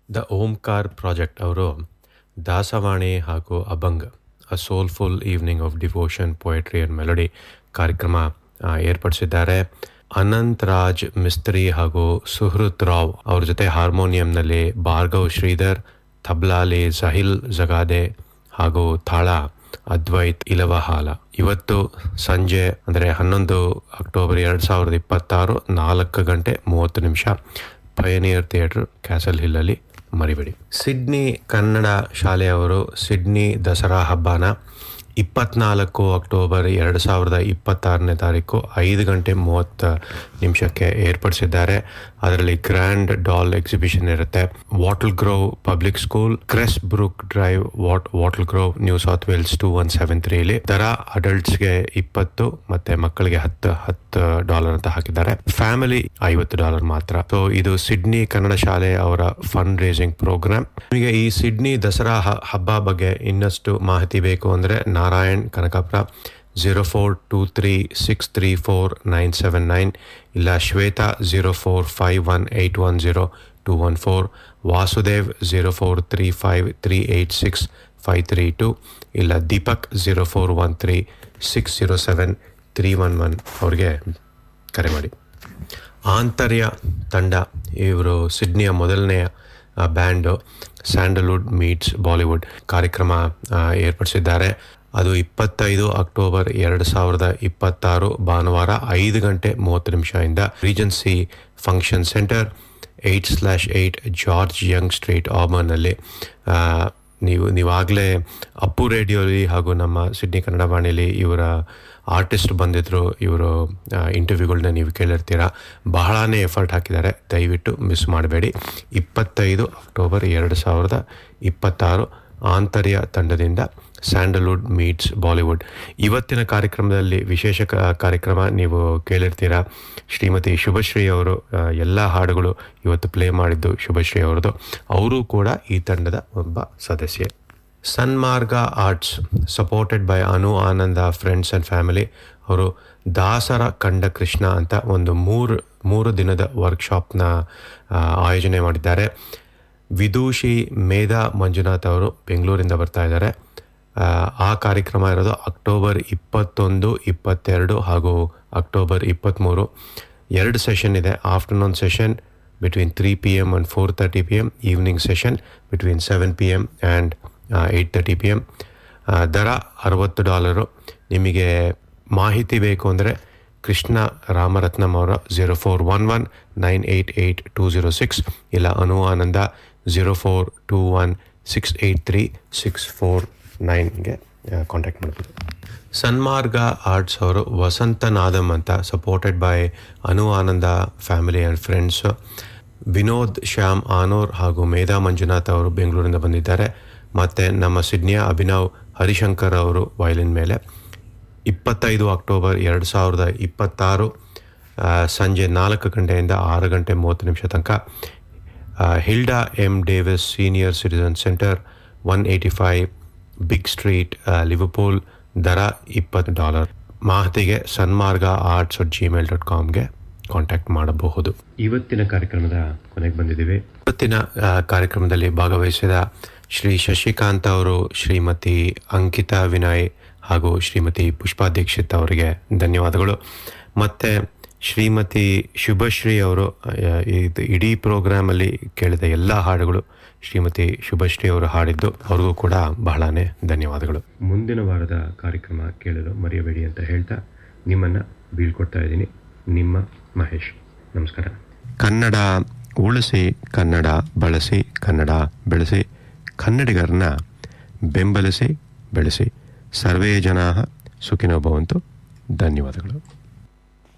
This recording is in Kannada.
ದ ಓಂಕಾರ್ ಪ್ರಾಜೆಕ್ಟ್ ಅವರು ದಾಸವಾಣಿ ಹಾಗೂ Abhang a soulful evening of devotion poetry and melody ಕಾರ್ಯಕ್ರಮ ಆ, ಏರ್ಪಡಿಸಿದ್ದಾರೆ ಅನಂತ್ ರಾಜ್ ಮಿಸ್ತ್ರಿ ಹಾಗೂ ಸುಹೃತ್ ರಾವ್ ಅವ್ರ ಜೊತೆ ಹಾರ್ಮೋನಿಯಂನಲ್ಲಿ ಭಾರ್ಗವ್ ಶ್ರೀಧರ್ ತಬ್ಲಾಲಿ ಜಹಿಲ್ ಜಗಾದೆ ಹಾಗೂ ತಾಳ ಅದ್ವೈತ್ ಇಲವಹಾಲ ಇವತ್ತು ಸಂಜೆ ಅಂದರೆ ಹನ್ನೊಂದು ಅಕ್ಟೋಬರ್ ಎರಡು ಸಾವಿರದ ಇಪ್ಪತ್ತಾರು ನಾಲ್ಕು ಗಂಟೆ ಮೂವತ್ತು ನಿಮಿಷ ಪಯನಿಯರ್ ಥಿಯೇಟರ್ ಕ್ಯಾಸಲ್ ಹಿಲ್ಲಲ್ಲಿ ಮರಿಬೇಡಿ ಸಿಡ್ನಿ ಕನ್ನಡ ಶಾಲೆಯವರು ಸಿಡ್ನಿ ದಸರಾ ಹಬ್ಬನ ಇಪ್ಪತ್ನಾಲ್ಕು ಅಕ್ಟೋಬರ್ ಎರಡು ಸಾವಿರದ ಇಪ್ಪತ್ತಾರನೇ ತಾರೀಕು ಐದು ಗಂಟೆ ಮೂವತ್ತು ನಿಮಿಷಕ್ಕೆ ಏರ್ಪಡಿಸಿದ್ದಾರೆ ಅದರಲ್ಲಿ ಗ್ರ್ಯಾಂಡ್ ಡಾಲ್ ಎಕ್ಸಿಬಿಷನ್ ಇರುತ್ತೆ Wattle Grove public school Cressbrook drive what Wattle Grove New South Wales two one seven ತ್ರೀಲಿ ದರ ಅಡಲ್ಟ್ಸ್ಗೆ ಇಪ್ಪತ್ತು ಮತ್ತೆ ಮಕ್ಕಳಿಗೆ ಹತ್ತು ಹತ್ತು ಡಾಲರ್ ಅಂತ ಹಾಕಿದ್ದಾರೆ ಫ್ಯಾಮಿಲಿ ಐವತ್ತು ಡಾಲರ್ ಮಾತ್ರ ಸೊ ಇದು ಸಿಡ್ನಿ ಕನ್ನಡ ಶಾಲೆ ಅವರ ಫಂಡ್ ರೇಸಿಂಗ್ ಪ್ರೋಗ್ರಾಮ್ ನಿಮಗೆ ಈ ಸಿಡ್ನಿ ದಸರಾ ಹ- ಹಬ್ಬ ಬಗ್ಗೆ ಇನ್ನಷ್ಟು ಮಾಹಿತಿ ಬೇಕು ಅಂದರೆ Narayan Kanakapura zero four two three six three four nine seven nine ಇಲ್ಲ Shweta zero four five one eight one zero two one four Vasudev zero four three five three eight six five three two ಇಲ್ಲ Deepak zero four one three six zero seven three one one ಅವ್ರಿಗೆ ಕರೆ ಮಾಡಿ ಆಂತರ್ಯ ತಂಡ ಇವರು ಸಿಡ್ನಿಯ ಮೊದಲನೆಯ ಬ್ಯಾಂಡು ಸ್ಯಾಂಡಲ್ವುಡ್ ಮೀಟ್ಸ್ ಬಾಲಿವುಡ್ ಕಾರ್ಯಕ್ರಮ ಆ, ಏರ್ಪಡಿಸಿದ್ದಾರೆ ಅದು ಇಪ್ಪತ್ತೈದು ಅಕ್ಟೋಬರ್ ಎರಡು ಸಾವಿರದ ಇಪ್ಪತ್ತಾರು ಭಾನುವಾರ ಐದು ಗಂಟೆ ಮೂವತ್ತು ನಿಮಿಷದಿಂದ Regency function centre eight slash eight George Young street ಆಬರ್ನಲ್ಲಿ ಆ, ನೀವು ನೀವಾಗಲೇ ಅಪ್ಪು ರೇಡಿಯೋಲಿ ಹಾಗೂ ನಮ್ಮ ಸಿಡ್ನಿ ಕನ್ನಡ ವಾಣಿಲಿ ಇವರ ಆರ್ಟಿಸ್ಟ್ ಬಂದಿದ್ದರು ಇವರು ಇಂಟರ್ವ್ಯೂಗಳನ್ನ ನೀವು ಕೇಳಿರ್ತೀರ ಬಹಳನೇ ಎಫರ್ಟ್ ಹಾಕಿದ್ದಾರೆ ದಯವಿಟ್ಟು ಮಿಸ್ ಮಾಡಬೇಡಿ ಇಪ್ಪತ್ತೈದು ಅಕ್ಟೋಬರ್ ಎರಡು ಸಾವಿರದ ಇಪ್ಪತ್ತಾರು ಆಂತರ್ಯ ತಂಡದಿಂದ ಸ್ಯಾಂಡಲ್ವುಡ್ ಮೀಟ್ಸ್ ಬಾಲಿವುಡ್ ಇವತ್ತಿನ ಕಾರ್ಯಕ್ರಮದಲ್ಲಿ ವಿಶೇಷ ಕ- ಕಾರ್ಯಕ್ರಮ ನೀವು ಕೇಳಿರ್ತೀರ ಶ್ರೀಮತಿ ಶುಭಶ್ರೀ ಅವರು ಎಲ್ಲ ಹಾಡುಗಳು ಇವತ್ತು ಪ್ಲೇ ಮಾಡಿದ್ದು ಶುಭಶ್ರೀ ಅವರದು ಅವರು ಕೂಡ ಈ ತಂಡದ ಒಬ್ಬ ಸದಸ್ಯೆ Sanmarga arts supported by Anu Ananda friends and family ಅವರು ದಾಸರ ಕಂಡ ಕೃಷ್ಣ ಅಂತ ಒಂದು ಮೂರು ಮೂರು ದಿನದ ವರ್ಕ್ಶಾಪ್ನ ಆ, ಆಯೋಜನೆ ಮಾಡಿದ್ದಾರೆ ವಿದೂಷಿ ಮೇಧಾ ಮಂಜುನಾಥ್ ಅವರು ಬೆಂಗಳೂರಿಂದ ಬರ್ತಾ ಇದ್ದಾರೆ ಆ, ಆ ಕಾರ್ಯಕ್ರಮ ಇರೋದು ಅಕ್ಟೋಬರ್ ಇಪ್ಪತ್ತೊಂದು ಇಪ್ಪತ್ತೆರಡು ಹಾಗೂ ಅಕ್ಟೋಬರ್ ಇಪ್ಪತ್ತ್ಮೂರು ಎರಡು ಸೆಷನ್ ಇದೆ afternoon session between three P M and four thirty P M evening session between seven P M and eight thirty P M ದರ ಅರವತ್ತು ಡಾಲರು ನಿಮಗೆ ಮಾಹಿತಿ ಬೇಕು ಅಂದರೆ ಕೃಷ್ಣ ರಾಮರತ್ನಂ ಅವರ zero four one one nine eight eight two zero six ಇಲ್ಲ Anu Ananda zero four two one six eight three six four ನೈನ್ಗೆ ಕಾಂಟ್ಯಾಕ್ಟ್ ಮಾಡ್ಬೋದು ಸನ್ಮಾರ್ಗ ಆರ್ಟ್ಸ್ ಅವರು ವಸಂತ ನಾದಮ್ ಅಂತ supported by Anu Ananda family and friends Vinod Shyam Anoor ಹಾಗೂ ಮೇಧಾ ಮಂಜುನಾಥ್ ಅವರು ಬೆಂಗಳೂರಿಂದ ಬಂದಿದ್ದಾರೆ ಮತ್ತು ನಮ್ಮ ಸಿಡ್ನಿಯ ಅಭಿನವ್ ಹರಿಶಂಕರ್ ಅವರು ವಯಲಿನ್ ಮೇಲೆ ಇಪ್ಪತ್ತೈದು ಅಕ್ಟೋಬರ್ ಎರಡು ಸಾವಿರದ ಇಪ್ಪತ್ತಾರು ಆ, ಸಂಜೆ ನಾಲ್ಕು ಗಂಟೆಯಿಂದ ಆರು ಗಂಟೆ ಮೂವತ್ತು ನಿಮಿಷ ತನಕ ಆ, Hilda M Davies senior citizen centre one eighty five Bigge street ಆ, ಲಿವರ್ಪೂಲ್ ದರ ಇಪ್ಪತ್ತು ಡಾಲರ್ ಮಾಹಿತಿಗೆ Sanmarga arts at Gmail dot ಕಾಮ್ಗೆ ಕಾಂಟ್ಯಾಕ್ಟ್ ಮಾಡಬಹುದು ಇವತ್ತಿನ ಕಾರ್ಯಕ್ರಮದ ಕೊನೆಗೆ ಬಂದಿದ್ದೀವಿ ಇವತ್ತಿನ ಆ, ಕಾರ್ಯಕ್ರಮದಲ್ಲಿ ಭಾಗವಹಿಸಿದ ಶ್ರೀ ಶಶಿಕಾಂತ್ ಅವರು ಶ್ರೀಮತಿ ಅಂಕಿತಾ ವಿನಯ್ ಹಾಗೂ ಶ್ರೀಮತಿ ಪುಷ್ಪಾ ದೀಕ್ಷಿತ್ ಅವರಿಗೆ ಧನ್ಯವಾದಗಳು ಮತ್ತು ಶ್ರೀಮತಿ ಶುಭಶ್ರೀ ಅವರು ಆ, ಇದು ಇಡೀ ಪ್ರೋಗ್ರಾಮಲ್ಲಿ ಕೇಳಿದ ಎಲ್ಲ ಹಾಡುಗಳು ಶ್ರೀಮತಿ ಶುಭಶ್ರೀ ಅವರು ಹಾಡಿದ್ದು ಅವ್ರಿಗೂ ಕೂಡ ಬಹಳನೇ ಧನ್ಯವಾದಗಳು ಮುಂದಿನ ವಾರದ ಕಾರ್ಯಕ್ರಮ ಕೇಳಲು ಮರೆಯಬೇಡಿ ಅಂತ ಹೇಳ್ತಾ ನಿಮ್ಮನ್ನು ಬೀಳ್ಕೊಡ್ತಾ ಇದ್ದೀನಿ ನಿಮ್ಮ ಮಹೇಶ್ ನಮಸ್ಕಾರ ಕನ್ನಡ ಉಳಿಸಿ ಕನ್ನಡ ಬಳಸಿ ಕನ್ನಡ ಬೆಳೆಸಿ ಕನ್ನಡಿಗರನ್ನ ಬೆಂಬಲಿಸಿ ಬೆಳೆಸಿ ಸರ್ವೇ ಜನಾ ಸುಖಿನೋ ಭವಂತು ಧನ್ಯವಾದಗಳು